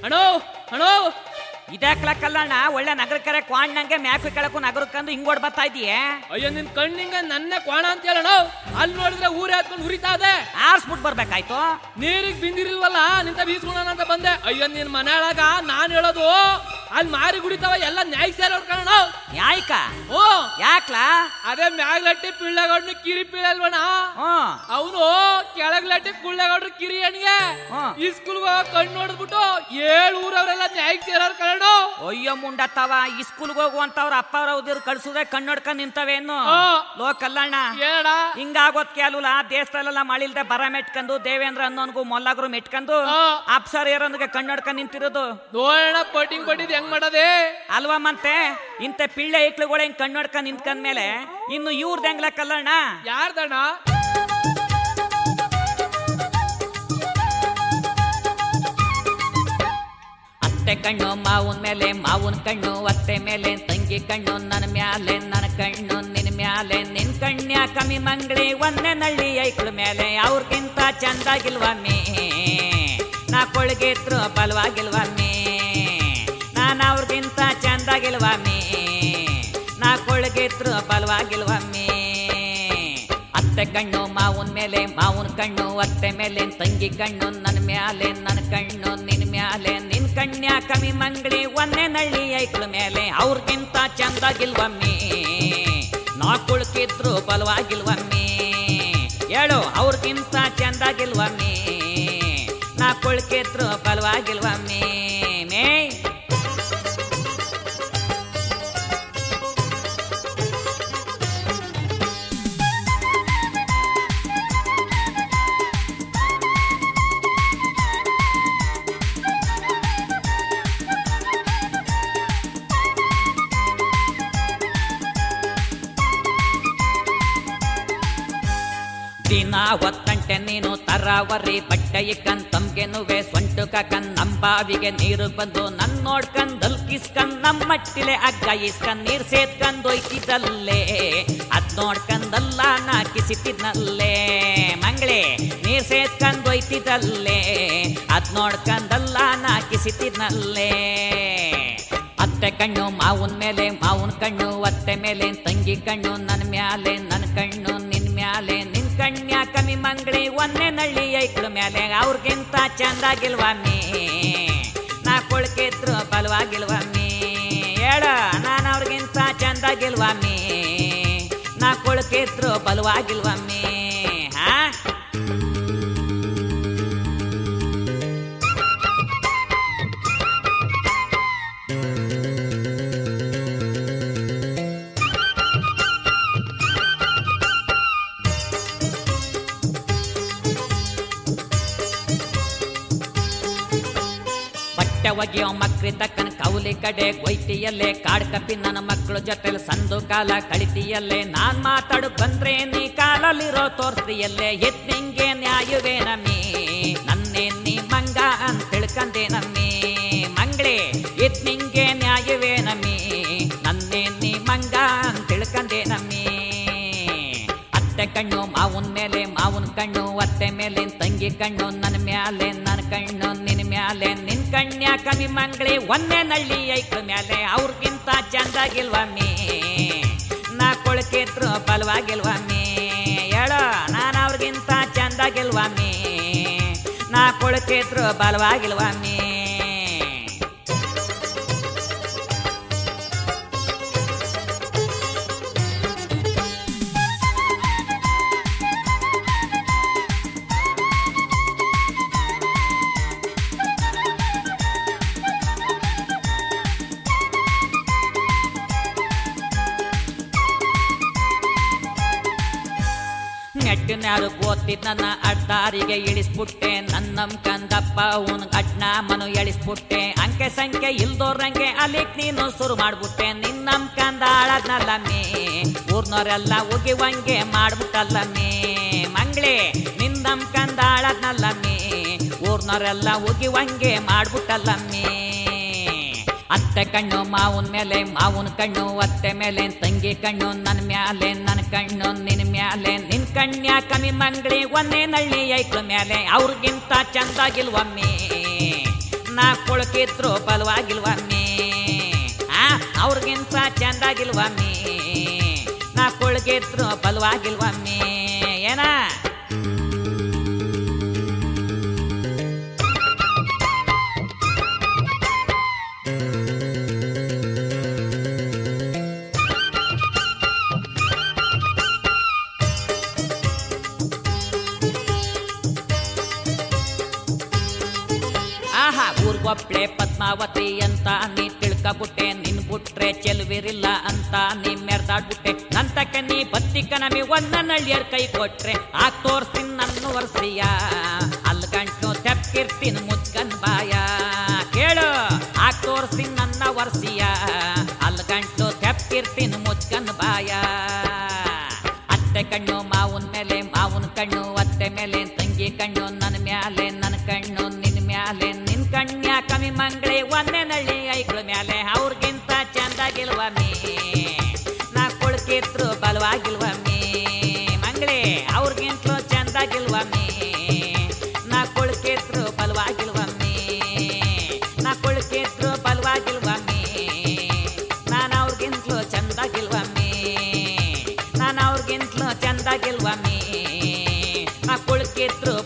ಅಣೋ ಅಣೋ ಇದ್ಯಾಕ್ಲ ಕಲ್ಲಣ್ಣ ಒಳ್ಳೆ ನಗರ ಕರೆ ಕ್ವಾಣ್ಣಂಗೆ ಮ್ಯಾಕ್ ಕೆಳಕು ನಗರಕ್ಕಂದು ಹಿಂಗೋಡ್ ಬರ್ತಾ ಇದೀಯೇ ಅಯ್ಯೋ ನಿನ್ ಕಣ್ಣಿಂಗ ನನ್ನೇ ಕ್ವಾಣ ಅಂತ ಹೇಳಣ ಅಲ್ಲಿ ನೋಡಿದ್ರೆ ಊರೇ ಹತ್ಕೊಂಡು ಉರಿತಾ ಇದೆ ಆರ್ಸ್ಬಿಟ್ ಬರ್ಬೇಕಾಯ್ತು ನೀರಿಗೆ ಬಿಂದಿರಿಲ್ವಲ್ಲ ನಿಂತ ಬೀಸ್ಕೊಳ್ಳೋಣ ಅಂತ ಬಂದೆ ಅಯ್ಯೋ ನಿನ್ ಮನೆಯೊಳಗ ನಾನ್ ಹೇಳೋದು ಅಲ್ಲಿ ಮಾರಿ ಗುಡಿತಾವ ಎಲ್ಲ ನ್ಯಾಯ ಸೇರೋರ್ ಕಾರಣ ಯಾಯ್ಕ ಓ ಯಾಕ್ಲಾ ಅದೇ ಮ್ಯಾಗ್ಲಟ್ಟಿ ಪಿಳ್ಳೆಗೌಡ್ನ ಕಿರಿ ಪಿಳ್ಳೆಲ್ವಣ ಹ್ಮ್ ಅವನು ಕೆಳಗ್ಲಟ್ಟಿ ಕುಳ್ಳೆಗೌಡ್ರ ಕಿರಿ ಅಣ್ಣಿಗೆ ಹ್ಮ್. ಈ ಸ್ಕೂಲ್ಗೆ ಕಣ್ಣು ನೋಡ್ಬಿಟ್ಟು ಏಳು ಊರವರೆಲ್ಲ ನ್ಯಾಯಕ್ಕೆ ಸೇರೋರ್ ಕಾರಣ ಅಯ್ಯೋ ಮುಂಡತ್ತವ ಈ ಸ್ಕೂಲ್ಗೆ ಹೋಗುವಂತವ್ರ ಅಪ್ಪ ಅವ್ರ ಉದಿರ್ ಕಳ್ಸುದ್ರೆ ಕಣ್ಣೊಡ್ಕೊಂಡ್ ನಿಂತವೇನು ಆ. ಲೋ ಕಲ್ಲಣ್ಣ ಏನ ಹಿಂಗಾಗೋದ್ ಕೇಳಲ್ಲ ದೇಶದಲ್ಲೆಲ್ಲ ಮಳಿಲ್ದೆ ಬರ ಮೆಟ್ಕೊಂಡು ದೇವೇಂದ್ರ ಅನ್ನೋನ್ಗೂ ಮೊಲ್ಲಗರು ಮೆಟ್ಕೊಂಡು ಆ. ಅಪ್ಸರ್ ಏರೊಂದಿಗೆ ಕಣ್ಣೊಡ್ಕೊಂಡ್ ನಿಂತಿರೋದು ನೋಡೋಣ ಪಟ್ಟಿಂಗ್ ಪಟ್ಟಿದ್ ಹೆಂಗ್ ಮಾಡದೆ ಅಲ್ವಾ ಮತ್ತೆ ಇಂಥ ಪಿಳ್ಳೆ ಐಕ್ಳುಗಳು ಹಿಂಗ್ ಕಣ್ಣೊಡ್ಕೊಂಡ್ ನಿಂತ್ಕೊಂಡ್ಮೇಲೆ ಇನ್ನು ಇವ್ರದ್ ಹೆಂಗ್ಲ ಕಲ್ಲಣ್ಣ ಯಾರ್ದಣ್ಣ ಅತ್ತೆ ಕಣ್ಣು ಮಾವನ್ ಮೇಲೆ ಮಾವನ್ ಕಣ್ಣು ಅತ್ತೆ ಮೇಲೆ ತಂಗಿ ಕಣ್ಣು ನನ್ನ ಮ್ಯಾಲೆ ನನ್ನ ಕಣ್ಣು ನಿನ್ ಮ್ಯಾಲೆ ನಿನ್ ಕಣ್ಯ ಕಮ್ಮಿ ಮಂಗಳಿ ಒಂದೇ ನಳ್ಳಿ ಐಕ್ಳ ಮೇಲೆ ಅವ್ರಿಗಿಂತ ಚಂದಾಗಿಲ್ವಮ್ಮಿ ನಾ ಕೊಳಗಿದ್ರು ಬಲವಾಗಿಲ್ವಮ್ಮಿ ನಾನು ಅವ್ರಿಗಿಂತ ಚಂದಾಗಿಲ್ವಮ್ಮಿ ನಾ ಕೊಳಗಿದ್ರು ಬಲವಾಗಿಲ್ವಮ್ಮಿ ಅತ್ತೆ ಕಣ್ಣು ಮಾವನ್ ಮೇಲೆ ಮಾವನ್ ಕಣ್ಣು ಅತ್ತೆ ಮೇಲೆ ತಂಗಿ ಕಣ್ಣು ನನ್ನ ಮ್ಯಾಲೆ ನನ್ನ ಕಣ್ಣು ನಿನ್ ಮ್ಯಾಲೆ ನಿನ್ ಕಣ್ಯ ಕಮ್ಮಿ ಮಂಗಳಿ ಒಂದೇ ನಳ್ಳಿ ಐಕ್ಳ ಮೇಲೆ ಅವ್ರಿಗಿಂತ ಚಂದಾಗಿಲ್ವಮ್ಮಿ ನಾ ಕುಳ್ಕಿದ್ರು ಬಲವಾಗಿಲ್ವಮ್ಮಿ ಹೇಳು ಅವ್ರಿಗಿಂತ ಚಂದಾಗಿಲ್ವಮ್ಮಿ ನಾ ಕುಳ್ಕಿದ್ರು ಬಲವಾಗಿಲ್ವಮ್ಮಿ ಮೇ ದಿನ ಒತ್ತಂಟೆ ನೀನು ತರಾವರಿ ಬಟ್ಟೆ ಇಕ್ಕನ್ ತಮ್ಗೆ ನುವೆ ಸೊಂಟು ಕಕನ್ ನಂಬಾವಿಗೆ ನೀರು ಬಂದು ನನ್ ನೋಡ್ಕಂದ್ ದಲ್ಕಿಸ್ಕಂದ್ ನಮ್ಮ ಮಟ್ಟಿಲೆ ಅಗ್ಗ ಇಸ್ಕಂದ್ ನೀರ್ ಸೇದ್ಕಂದ್ ಒಯ್ತಿದ್ದಲ್ಲೇ ಅದ್ ನೋಡ್ಕಂದಲ್ಲ ನಾ ಕಿಸಿತಿದ್ನಲ್ಲೇ ಮಂಗಳೇ ನೀರ್ ಸೇದ್ಕಂದ್ ಒಯ್ತಿದ್ದಲ್ಲೇ ಅದ್ ನೋಡ್ಕಂದಲ್ಲ ನಾ ಕಿಸಿತಿದ್ನಲ್ಲೇ ಅತ್ತೆ ಕಣ್ಣು ಮಾವನ್ ಮೇಲೆ ಮಾವನ್ ಕಣ್ಣು ಅತ್ತೆ ಮೇಲೆ ತಂಗಿ ಕಣ್ಣು ನನ್ನ ಮ್ಯಾಲೆ ನನ್ನ ಕಣ್ಣು ನಿನ್ ಮ್ಯಾಲೆ ನಿನ್ ಕಣ್ಯ ಕಮ್ಮಿ ಮಂಗಳಿ ಒಂದೇ ನಳ್ಳಿ ಐಕ್ಳ ಮ್ಯಾಲೆ ಅವ್ರಿಗಿಂತ ಚಂದಾಗಿಲ್ವಮ್ಮಿ ನಾ ಕೊಳ್ಕಿದ್ರು ಬಲವಾಗಿಲ್ವಮ್ಮಿ ಹೇಳ ನಾನು ಅವ್ರಿಗಿಂತ ಚಂದಾಗಿಲ್ವಮ್ಮಿ ನಾ ಕೊಳ್ಕಿದ್ರು ಬಲವಾಗಿಲ್ವಮ್ಮಿ ಹಾ ಬಟ್ಟೆ ಒಗೆಯೋ ಮಕ್ರಿ ತಕ್ಕನ ಕೌಲಿ ಕಡೆ ಕೊಯ್ತಿಯಲ್ಲೇ ಕಾಡ್ ಕಪ್ಪಿ ನನ್ನ ಮಕ್ಕಳ ಜೊತೆಲಿ ಸಂದು ಕಾಲ ಕಳಿತಿಯಲ್ಲೇ ನಾನ್ ಮಾತಾಡು ಬಂದ್ರೆ ನೀ ಕಾಲಲ್ಲಿರೋ ತೋರ್ಸ್ತಿಯಲ್ಲೇ ಎದ್ ನಿಂಗೆ ನ್ಯಾಯವೇ ನಮ್ಮಿ ನನ್ನೇ ನೀ ಮಂಗ ಅಂತ ತಿಳ್ಕಂದೆ ನಮ್ಮಿ ಮಂಗಳೇ ಎದ್ ನಿಂಗೆ ನ್ಯಾಯವೇ ನಮ್ಮಿ ನನ್ನೇ ನೀ ಮಂಗ ಅಂತ ತಿಳ್ಕಂದೆ ನಮ್ಮಿ ಅತ್ತೆ ಕಣ್ಣು ಮಾವನ್ ಮೇಲೆ ಮಾವನ್ ಕಣ್ಣು ಅತ್ತೆ ಮೇಲೆ ತಂಗಿ ಕಣ್ಣು ನನ್ನ ಮ್ಯಾಲೆ ನನ್ನ ಕಣ್ಣು ನಿನ್ ಮ್ಯಾಲೆ ನಿನ್ ಕಣ್ಯ ಕಮ್ಮಿ ಮಂಗಳಿ ಒಂದೇ ನಳ್ಳಿ ಐಕ್ಳ ಮ್ಯಾಲೆ ಅವ್ರಿಗಿಂತ ಚಂದಾಗಿಲ್ವಮ್ಮಿ ನಾ ಕೊಳಕಿದ್ರು ಬಲವಾಗಿಲ್ವಮ್ಮಿ ಹೇಳ ನಾನು ಅವ್ರಿಗಿಂತ ಚಂದಾಗಿಲ್ವಮ್ಮಿ ನಾ ಕೊಳಕಿದ್ರು ಬಲವಾಗಿಲ್ವಮ್ಮಿ ನೆಟ್ಟಿನ್ಯಾರು ಓದ್ತಿದ್ ನನ್ನ ಅಡ್ಡಾರಿಗೆ ಇಳಿಸ್ಬಿಟ್ಟೆ ನನ್ನ ಕಂದಪ್ಪ ಅವನ್ ಅಡ್ನ ಮನು ಎಳಿಸ್ಬಿಟ್ಟೆ ಅಂಕೆ ಸಂಖ್ಯೆ ಇಲ್ದೋರಂಗೆ ಅಲ್ಲಿಗ್ ನೀನು ಶುರು ಮಾಡ್ಬಿಟ್ಟೆ ನಿನ್ನಮ್ ಕಂದ ಆಳದ್ನಲ್ಲಮ್ಮಿ ಊರ್ನವರೆಲ್ಲ ಉಗಿವಂಗೆ ಮಾಡ್ಬಿಟ್ಟಲ್ಲಮ್ಮಿ ಮಂಗಳೇ ನಿನ್ನಮ್ ಕಂದ ಆಳದ್ನಲ್ಲಮ್ಮಿ ಊರ್ನವರೆಲ್ಲ ಉಗಿವಂಗೆ ಮಾಡ್ಬಿಟ್ಟಲ್ಲಮ್ಮಿ ಅತ್ತೆ ಕಣ್ಣು ಮಾವನ್ ಮೇಲೆ ಮಾವನ್ ಕಣ್ಣು ಅತ್ತೆ ಮೇಲೆ ತಂಗಿ ಕಣ್ಣು ನನ್ನ ಮ್ಯಾಲೆ ನನ್ನ ಕಣ್ಣು ನಿನ್ ಮ್ಯಾಲೆ ನಿನ್ ಕಣ್ಯ ಕಮ್ಮಿ ಮಂಗಳಿ ಒಂದೇ ನಳ್ಳಿ ಐಕ್ಳ ಮ್ಯಾಲೆ ಅವ್ರಿಗಿಂತ ಚಂದಾಗಿಲ್ವಮ್ಮಿ ನಾ ಕುಳ್ಕಿದ್ರು ಬಲವಾಗಿಲ್ವಮ್ಮಿ ಆ ಅವ್ರಿಗಿಂತ ಚಂದಾಗಿಲ್ವಮ್ಮಿ ನಾ ಕುಳ್ಕಿದ್ರು ಬಲವಾಗಿಲ್ವಮ್ಮಿ ಏನ ಆಹಾ ಊರ್ಗೊಬ್ಳೆ ಪದ್ಮಾವತಿ ಅಂತ ನೀ ತಿಳ್ಕಬುಟ್ಟೆ ನಿನ್ ಬುಟ್ರೆ ಚೆಲುವಿರಿಲ್ಲ ಅಂತ ನೀ ಮೆರ್ದಾಡ್ಬಿಟ್ಟೆ ನಂತಕ್ಕೆ ನೀ ಬತ್ತಿಕ ನಮಿ ಒಂದ ನಳ್ಳಿಯರ್ ಕೈ ಕೊಟ್ರೆ ಆ ತೋರ್ಸಿನ್ ನನ್ನ ವರ್ಷಿಯ ಅಲ್ ಗಂಟು ತೆಪ್ಕಿರ್ತೀನ್ ಮುಚ್ಕನ್ ಬಾಯ ಕೇಳು ಆ ತೋರ್ಸಿನ್ ನನ್ನ ವರ್ಷಿಯ ಅಲ್ ಗಂಟು ತೆಪ್ಕಿರ್ತೀನ್ ಮುಚ್ಕನ್ ಬಾಯ ಅತ್ತೆ ಕಣ್ಣು ಮಾವನ್ ಮೇಲೆ ಮಾವನ್ ಕಣ್ಣು ಅತ್ತೆ ಮೇಲೆ ತಂಗಿ ಕಣ್ಣು ನನ್ನ ಮ್ಯಾಲೆ ನನ್ನ ಕಣ್ಣು ನಿನ್ ಮ್ಯಾಲೆ ನಿನ್ ಕಣ್ಣ್ಯಾ ಕಮ್ಮಿ ಮಂಗಳಿ ಒಂದೇ ನಳ್ಳಿ ಐಗಳ ಮ್ಯಾಲೆ ಅವ್ರಿಗಿಂತ ಚಂದಾಗಿಲ್ವಮ್ಮಿ ನಾ ಕುಳ್ಕಿದ್ರು ಬಲವಾಗಿಲ್ವಮ್ಮಿ ಮಂಗಳಿ ಅವ್ರಿಗಿಂತಲೂ ಚಂದಾಗಿಲ್ವಮ್ಮಿ ನಾ ಕುಳ್ಕಿದ್ರು ಬಲವಾಗಿಲ್ವಮ್ಮಿ ನಾ ಕುಳ್ಕಿದ್ರು ಬಲವಾಗಿಲ್ವಮ್ಮಿ ನಾನು ಅವ್ರಿಗಿಂತಲೂ ಚಂದಾಗಿಲ್ವಮ್ಮಿ ನಾನು ಅವ್ರಿಗಿಂತಲೂ ಚಂದಾಗಿಲ್ವಮ್ಮಿ ನಾ ಕುಳ್ಕಿದ್ರು